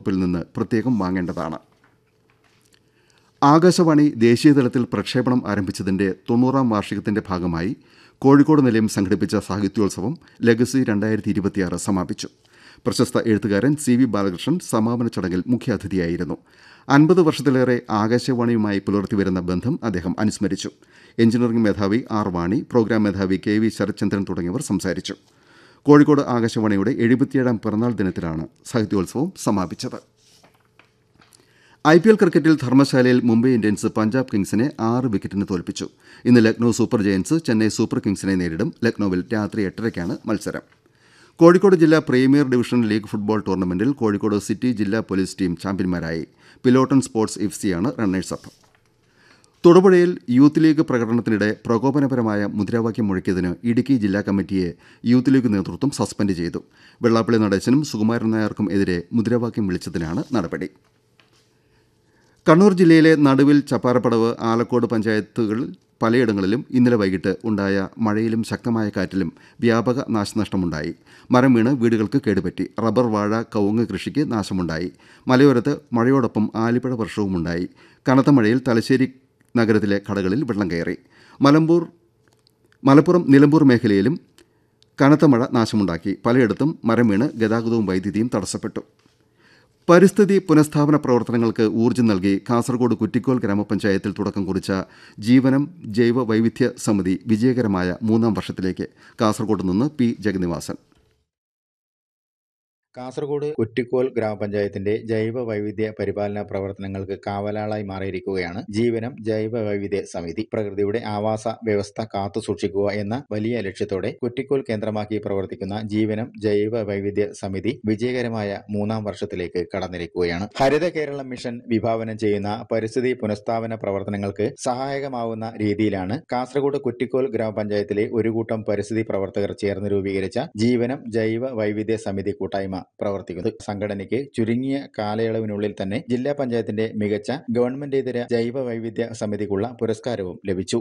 വകുപ്പിൽ നിന്ന് പ്രത്യേകം വാങ്ങേണ്ടതാണ് ആകാശവാണി ദേശീയതലത്തിൽ പ്രക്ഷേപണം ആരംഭിച്ചതിന്റെ തൊണ്ണൂറാം വാർഷികത്തിന്റെ ഭാഗമായി കോഴിക്കോട് നിലയം സംഘടിപ്പിച്ച സാഹിത്യോത്സവം ലെഗസി രണ്ടായിരത്തി ഇരുപത്തിയാറ് സമാപിച്ചു പ്രശസ്ത എഴുത്തുകാരൻ സി വി ബാലകൃഷ്ണൻ സമാപന ചടങ്ങിൽ മുഖ്യാതിഥിയായിരുന്നു അൻപത് വർഷത്തിലേറെ ആകാശവാണിയുമായി പുലർത്തിവരുന്ന ബന്ധം അദ്ദേഹം അനുസ്മരിച്ചു എഞ്ചിനീയറിംഗ് മേധാവി ആർ വാണി പ്രോഗ്രാം മേധാവി കെ വി ശരത്ചന്ദ്രൻ തുടങ്ങിയവർ സംസാരിച്ചു കോഴിക്കോട് ആകാശവാണിയുടെ എഴുപത്തിയേഴാം പിറന്നാൾ ദിനത്തിലാണ് സാഹിത്യോത്സവം സമാപിച്ചത് ഐ പി എൽ ക്രിക്കറ്റിൽ ധർമ്മശാലയിൽ മുംബൈ ഇന്ത്യൻസ് പഞ്ചാബ് കിങ്സിനെ ആറ് വിക്കറ്റിന് തോൽപ്പിച്ചു ഇന്ന് Lucknow super giants Chennai super കിങ്സിനെ നേരിടും ലക്നൌവിൽ രാത്രി എട്ടരയ്ക്കാണ് മത്സരം കോഴിക്കോട് ജില്ലാ പ്രീമിയർ ഡിവിഷൻ ലീഗ് ഫുട്ബോൾ ടൂർണമെന്റിൽ കോഴിക്കോട് സിറ്റി ജില്ലാ പോലീസ് ടീം ചാമ്പ്യന്മാരായി പിലോട്ടൺ സ്പോർട്സ് എഫ് സിയാണ് റണ്ണേഴ്സ് അപ്പ് തൊടുപുഴയിൽ യൂത്ത് ലീഗ് പ്രകടനത്തിനിടെ പ്രകോപനപരമായ മുദ്രാവാക്യം മുഴക്കിയതിന് ഇടുക്കി ജില്ലാ കമ്മിറ്റിയെ യൂത്ത് ലീഗ് നേതൃത്വം സസ്പെൻഡ് ചെയ്തു വെള്ളാപ്പള്ളി നടേശനും സുകുമാരൻ നായർക്കും എതിരെ മുദ്രാവാക്യം വിളിച്ചതിനാണ് നടപടി കണ്ണൂർ ജില്ലയിലെ നടുവിൽ ചപ്പാരപ്പടവ് ആലക്കോട് പഞ്ചായത്തുകളിൽ പലയിടങ്ങളിലും ഇന്നലെ വൈകിട്ട് ഉണ്ടായ മഴയിലും ശക്തമായ കാറ്റിലും വ്യാപക നാശനഷ്ടമുണ്ടായി മരം വീണ് വീടുകൾക്ക് കേടുപറ്റി റബ്ബർ വാഴ കവുങ്ങ് കൃഷിക്ക് നാശമുണ്ടായി മലയോരത്ത് മഴയോടൊപ്പം ആലിപ്പഴ വർഷവുമുണ്ടായി കനത്ത മഴയിൽ തലശ്ശേരി നഗരത്തിലെ കടകളിൽ വെള്ളം കയറി മലമ്പൂർ മലപ്പുറം നിലമ്പൂർ മേഖലയിലും കനത്ത മഴ നാശമുണ്ടാക്കി പലയിടത്തും മരം വീണ് ഗതാഗതവും വൈദ്യുതിയും തടസ്സപ്പെട്ടു പരിസ്ഥിതി പുനഃസ്ഥാപന പ്രവർത്തനങ്ങൾക്ക് ഊർജ്ജം നൽകി കാസർഗോഡ് കുറ്റിക്കോൽ ഗ്രാമപഞ്ചായത്തിൽ തുടക്കം കുറിച്ച ജീവനം ജൈവ വൈവിധ്യ സമിതി വിജയകരമായ മൂന്നാം വർഷത്തിലേക്ക് കാസർഗോഡ് നിന്ന് പി ജഗന്നിവാസൻ കാസർഗോഡ് കുറ്റിക്കോൽ ഗ്രാമപഞ്ചായത്തിന്റെ ജൈവ വൈവിധ്യ പരിപാലന പ്രവർത്തനങ്ങൾക്ക് കാവലാളായി മാറിയിരിക്കുകയാണ് ജീവനം ജൈവ വൈവിധ്യ സമിതി പ്രകൃതിയുടെ ആവാസ വ്യവസ്ഥ കാത്തു സൂക്ഷിക്കുക എന്ന വലിയ ലക്ഷ്യത്തോടെ കുറ്റിക്കോൽ കേന്ദ്രമാക്കി പ്രവർത്തിക്കുന്ന ജീവനം ജൈവ വൈവിധ്യ സമിതി വിജയകരമായ മൂന്നാം വർഷത്തിലേക്ക് കടന്നിരിക്കുകയാണ് ഹരിത കേരളം മിഷൻ വിഭാവനം ചെയ്യുന്ന പരിസ്ഥിതി പുനഃസ്ഥാപന പ്രവർത്തനങ്ങൾക്ക് സഹായകമാവുന്ന രീതിയിലാണ് കാസർഗോഡ് കുറ്റിക്കോൽ ഗ്രാമപഞ്ചായത്തിലെ ഒരു കൂട്ടം പരിസ്ഥിതി പ്രവർത്തകർ ചേർന്ന് രൂപീകരിച്ച ജീവനം ജൈവ വൈവിധ്യ സമിതി കൂട്ടായ്മ പ്രവർത്തിക്കുന്നത് സംഘടനയ്ക്ക് ചുരുങ്ങിയ കാലയളവിനുള്ളിൽ തന്നെ ജില്ലാ പഞ്ചായത്തിന്റെ മികച്ച ഗവൺമെന്റേതര ജൈവ വൈവിധ്യ സമിതിക്കുള്ള പുരസ്കാരവും ലഭിച്ചു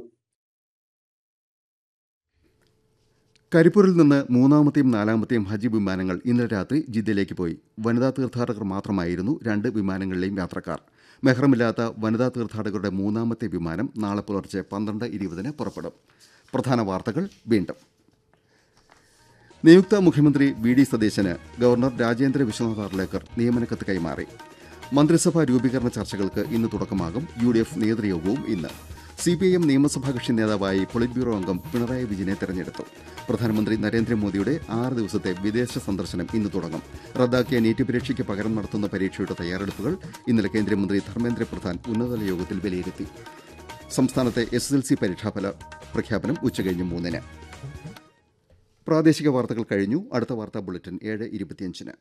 കരിപ്പൂരിൽ നിന്ന് മൂന്നാമത്തെയും നാലാമത്തെയും ഹജ്ജ് വിമാനങ്ങൾ ഇന്നലെ രാത്രി ജിദ്ദയിലേക്ക് പോയി വനിതാ തീർത്ഥാടകർ മാത്രമായിരുന്നു രണ്ട് വിമാനങ്ങളിലെയും യാത്രക്കാർ മെഹ്റമില്ലാത്ത വനിതാ തീർത്ഥാടകരുടെ മൂന്നാമത്തെ വിമാനം നാളെ പുലർച്ചെ പന്ത്രണ്ട് ഇരുപതിന് പുറപ്പെടും പ്രധാന വാർത്തകൾ വീണ്ടും നിയുക്ത മുഖ്യമന്ത്രി വി ഡി സതീശന് ഗവർണർ രാജേന്ദ്ര വിശ്വനാഥ് അർലേക്കർ നിയമനക്കത്ത് കൈമാറി മന്ത്രിസഭാ രൂപീകരണ ചർച്ചകൾക്ക് ഇന്ന് തുടക്കമാകും യു ഡി എഫ് നേതൃയോഗവും ഇന്ന് സി പി ഐ എം നിയമസഭാ കക്ഷി നേതാവായി പൊളിറ്റ് ബ്യൂറോ അംഗം പിണറായി വിജയനെ തെരഞ്ഞെടുത്തു പ്രധാനമന്ത്രി നരേന്ദ്രമോദിയുടെ ആറ് ദിവസത്തെ വിദേശ സന്ദർശനം ഇന്ന് തുടങ്ങും റദ്ദാക്കിയ നീറ്റ് പരീക്ഷയ്ക്ക് പകരം നടത്തുന്ന പരീക്ഷയുടെ തയ്യാറെടുപ്പുകൾ ഇന്നലെ കേന്ദ്രമന്ത്രി ധർമ്മേന്ദ്ര പ്രധാൻ ഉന്നതതല യോഗത്തിൽ വിലയിരുത്തി സംസ്ഥാനത്തെ എസ് എൽ സി പരീക്ഷാഫല പ്രഖ്യാപനം ഉച്ചകഴിഞ്ഞ് മൂന്നിന് പ്രാദേശിക വാർത്തകൾ കഴിഞ്ഞു അടുത്ത വാർത്താ ബുള്ളറ്റിൻ ഏഴ് ഇരുപത്തിയഞ്ചിന്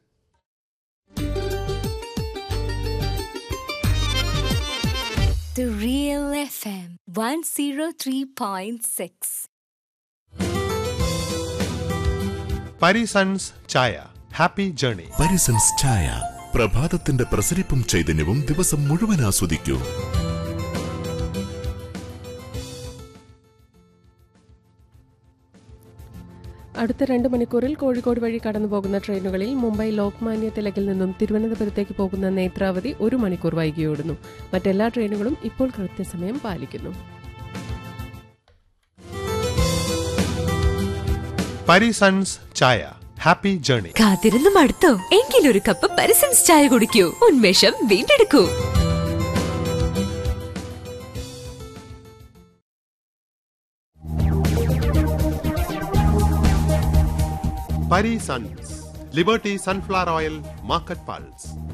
The Real FM 103.6. പരിസൺസ് ചായ ഹാപ്പി ജേണി പരിസൻസ് ചായ പ്രഭാതത്തിന്റെ പ്രസരിപ്പും ചൈതന്യവും ദിവസം മുഴുവൻ ആസ്വദിക്കൂ അടുത്ത രണ്ട് മണിക്കൂറിൽ കോഴിക്കോട് വഴി കടന്നുപോകുന്ന ട്രെയിനുകളിൽ മുംബൈ ലോക്മാന്യ തിലകിൽ നിന്നും തിരുവനന്തപുരത്തേക്ക് പോകുന്ന നേത്രാവതി ഒരു മണിക്കൂർ വൈകിയോടുന്നു മറ്റെല്ലാ ട്രെയിനുകളും ഇപ്പോൾ കൃത്യസമയം പാലിക്കുന്നു പരിസൺസ് ചായ ഹാപ്പി ജേണി കാത്തിരുന്ന് മടുത്തോ എങ്കിലൊരു കപ്പ് പരിസൻസ് ചായ കുടിക്കൂ ഉന്മേഷം വീണ്ടെടുക്കൂ Parisons liberty sunflower oil market pulse